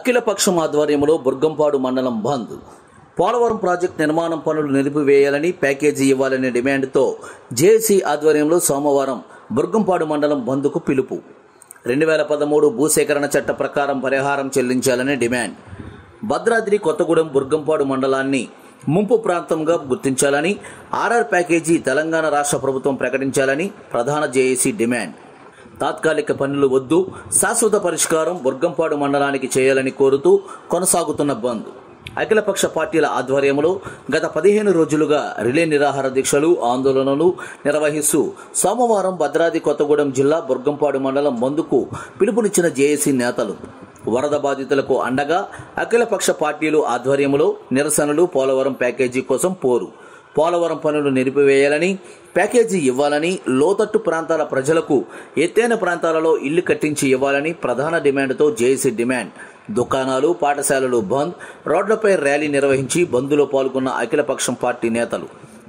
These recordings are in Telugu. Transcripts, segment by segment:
అఖిలపక్షం ఆధ్వర్యంలో బుర్గంపాడు మండలం బంద్ పోలవరం ప్రాజెక్టు నిర్మాణం పనులు నిలిపివేయాలని ప్యాకేజీ ఇవ్వాలనే డిమాండ్తో జేఏసీ ఆధ్వర్యంలో సోమవారం బుర్గంపాడు మండలం బంద్కు పిలుపు రెండు వేల పదమూడు భూసేకరణ చట్ట ప్రకారం పరిహారం చెల్లించాలని డిమాండ్ భద్రాద్రి కొత్తగూడెం బుర్గంపాడు మండలాన్ని ముంపు ప్రాంతంగా గుర్తించాలని ఆర్ఆర్ ప్యాకేజీ తెలంగాణ రాష్ట్ర ప్రభుత్వం ప్రకటించాలని ప్రధాన జేఏసీ డిమాండ్ తాత్కాలిక పనులు వద్దు శాశ్వత పరిష్కారం బుర్గంపాడు మండలానికి చేయాలని కోరుతూ కొనసాగుతున్న బంద్ అఖిలపక్ష పార్టీల ఆధ్వర్యంలో గత పదిహేను రోజులుగా రిలే నిరాహార దీక్షలు ఆందోళనలు నిర్వహిస్తూ సోమవారం భద్రాద్రి కొత్తగూడెం జిల్లా బుర్గంపాడు మండలం బంద్కు పిలుపునిచ్చిన జేఏసీ నేతలు వరద బాధితులకు అండగా అఖిలపక్ష పార్టీలు ఆధ్వర్యంలో నిరసనలు పోలవరం ప్యాకేజీ కోసం పోరు పోలవరం పనులు నిలిపివేయాలని ప్యాకేజీ ఇవ్వాలని లోతట్టు ప్రాంతాల ప్రజలకు ఎత్తైన ప్రాంతాలలో ఇల్లు కట్టించి ఇవ్వాలని ప్రధాన డిమాండ్తో జేఏసీ డిమాండ్ దుకాణాలు పాఠశాలలు బంద్ రోడ్లపై ర్యాలీ నిర్వహించి బంద్లో పాల్గొన్న అఖిలపక్షం పార్టీ నేతలు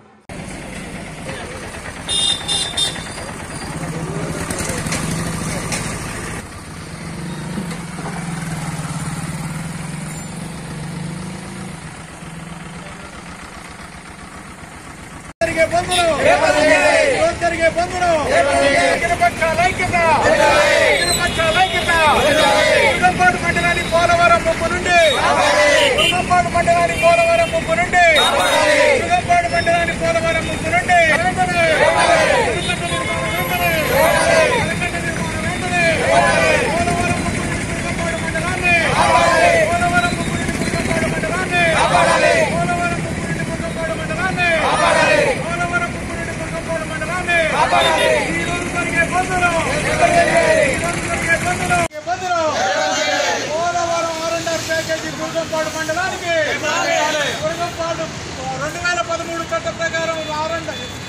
జరిగే బంధును రోజు జరిగే బంధును ఇరుపక్షాల ఐక్యత ఇరుపక్షాల ఐక్యత ఉదంపాడు మండలాన్ని పోలవరం ముప్పు నుండి ఉదంపాడు మండలాన్ని పోలవరం ముప్పు నుండి ఉదంపాడు మండలాన్ని పోలవరం ముప్పు నుండి వెంటనే వెంటనే వెంటనే వెంటనే వెంటనే పోలవరం ముప్పు నుండి ఉదంపాడు మండలాన్ని పోలవరం ముప్పు నుండి ఉదంపాడు మండలాన్ని పోలవరం ముప్పు నుండి ఉదంపాడు మండలాన్ని పోలవరం ముప్పు నుండి ఉదంపాడు మండలాన్ని ఈ రోజు జరిగే బంధును ఈ రోజు జరిగే బంధును బంధును పోలవరం ఆర్ఎండ్ఆర్ ప్యాకేజీ గుర్గంపాడు మండలానికి గుర్గంపాడు రెండు వేల పదమూడు చట్ట ప్రకారం ఆర్ఎండ్